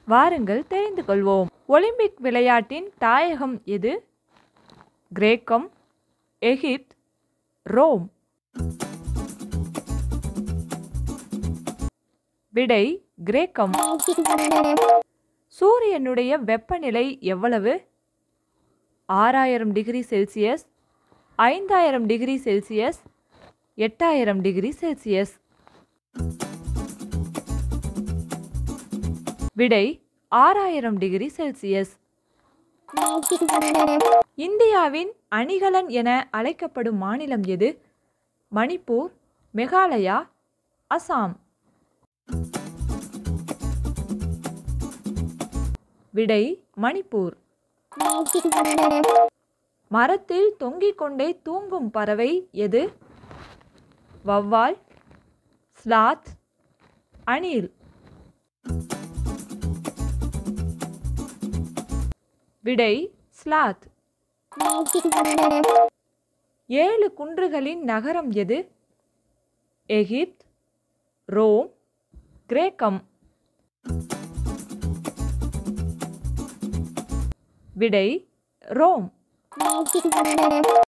வாருங்கள் தெரிந்து கொள்வோம் ஒலிம்பிக் விளையாட்டின் தாயகம் எது கிரேக்கம் எகிப்த் ரோம் விடை கிரேக்கம் சூரியனுடைய வெப்பநிலை எவ்வளவு ஆறாயிரம் டிகிரி செல்சியஸ் ஐந்தாயிரம் டிகிரி செல்சியஸ் எட்டாயிரம் டிகிரி செல்சியஸ் விடை ஆறாயிரம் டிகிரி செல்சியஸ் இந்தியாவின் அணிகலன் என அழைக்கப்படும் மாநிலம் எது மணிப்பூர் மெகாலயா அசாம் விடை மணிப்பூர் மரத்தில் தொங்கிக் கொண்டே தூங்கும் பறவை எது வவ்வால் ஸ்லாத் அணில் விடை ஸ்லாத் ஏழு குன்றுகளின் நகரம் எது எகிப்த் ரோம் கிரேக்கம் விடை ரோம்